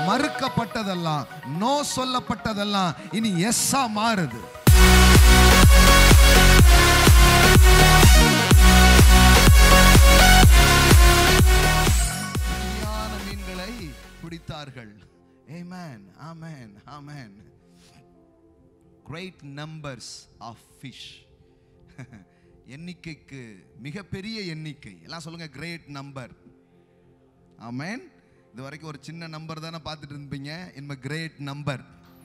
மறுக்கப்பட்டதெல்லாம் no சொல்லப்பட்டதெல்லாம் இனி எஸ்ஸா மாறுது உண்மையான மீன்களை பிடித்தார்கள் amen amen amen great numbers of fish எண்ணிக்கைக்கு மிகப்பெரிய எண்ணிக்கை எல்லாம் சொல்லுங்க கிரேட் நம்பர் ஆமென் இது வரைக்கும் ஒரு சின்ன நம்பர் தானே பார்த்துட்டு இருப்பீங்க இனிமே great number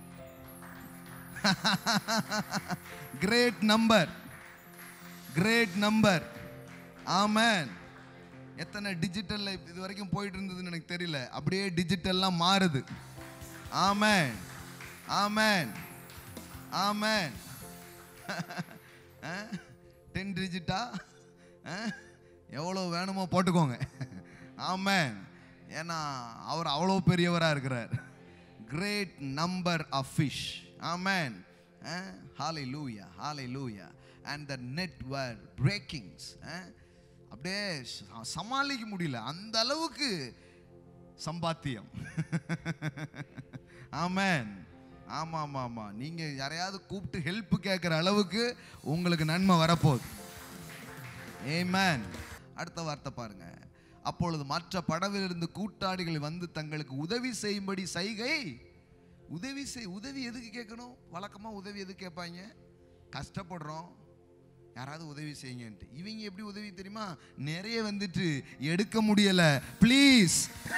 great number great number amen எத்தனை டிஜிட்டல்ல இது வரைக்கும் போயிட்டு இருந்ததுன்னு எனக்கு தெரியல அப்படியே டிஜிட்டல்லாம் மாறுது ஆமென் ஆமென் ஆமென் டென் டிஜிட்டா எவ்வளோ வேணுமோ போட்டுக்கோங்க ஆமென் ஏன்னா அவர் அவ்வளோ பெரியவராக இருக்கிறார் great number of fish amen hallelujah hallelujah and the net were breakings அப்படியே ச- சமாளிக்க முடியல அந்த அளவுக்கு சம்பாத்தியம் ஆமென் ஆமா ஆமா ஆமா நீங்க யாரையாவது கூப்பிட்டு ஹெல்ப் கேட்குற அளவுக்கு உங்களுக்கு நன்மை வரப்போகுது ஏமேன் அடுத்த வார்த்தை பாருங்க அப்பொழுது மற்ற படவிலிருந்து கூட்டாளிகள் வந்து தங்களுக்கு உதவி செய்யும்படி சைகை உதவி செய் உதவி எதுக்கு கேட்கணும் வழக்கமா உதவி எதுக்கு கேட்பாங்க கஷ்டப்படுறோம் யாராவது உதவி செய்யுங்கன்ட்டு இவங்க எப்படி உதவி தெரியுமா நிறைய வந்துட்டு எடுக்க முடியல ப்ளீஸ்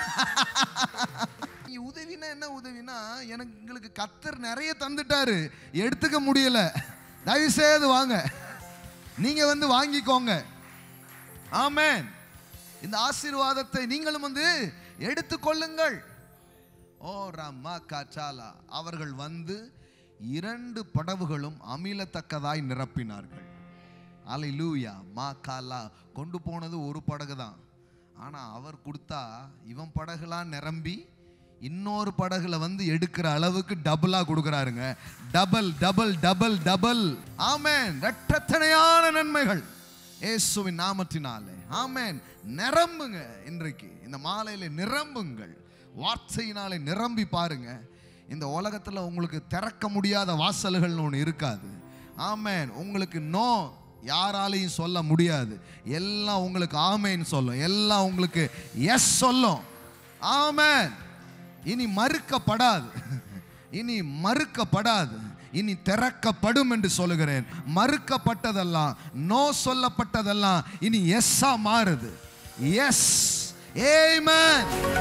நீ உதவினா என்ன உதவினா எனக்கு எங்களுக்கு கத்தர் நிறைய தந்துட்டாரு எடுத்துக்க முடியல தயவு செய்து வாங்க நீங்க வந்து வாங்கிக்கோங்க ஆமென் இந்த ஆசீர்வாதத்தை நீங்களும் வந்து எடுத்துக்கொள்ளுங்கள் ஓ ரம்மா காச்சாலா அவர்கள் வந்து இரண்டு படவுகளும் அமிலத்தக்கதாய் நிரப்பினார்கள் அலைலூயா மா காலா கொண்டு போனது ஒரு படகு தான் ஆனா அவர் கொடுத்தா இவன் படகுலாம் நிரம்பி இன்னொரு படகுல வந்து எடுக்கிற அளவுக்கு டபுளா கொடுக்குறாருங்க double double double double amen ரெட்டத்தனையான நன்மைகள் இயேசுவின் நாமத்தினாலே ஆமென் நிரம்புங்க இன்றைக்கு இந்த மாலையில நிரம்புங்கள் வார்த்தையினாலே நிரம்பி பாருங்க இந்த உலகத்துல உங்களுக்கு திறக்க முடியாத வாசல்கள்னு ஒன்று இருக்காது ஆமென் உங்களுக்கு நோ யாராலையும் சொல்ல முடியாது எல்லாம் உங்களுக்கு ஆமேன்னு சொல்லும் எல்லாம் உங்களுக்கு எஸ் சொல்லும் ஆமென் இனி மறுக்கப்படாது இனி மறுக்கப்படாது இனி திறக்கப்படும் என்று சொல்லுகிறேன் மறுக்கப்பட்டதெல்லாம் நோ சொல்லப்பட்டதெல்லாம் இனி எஸ்ஸா மாறுது எஸ் ஏமேன்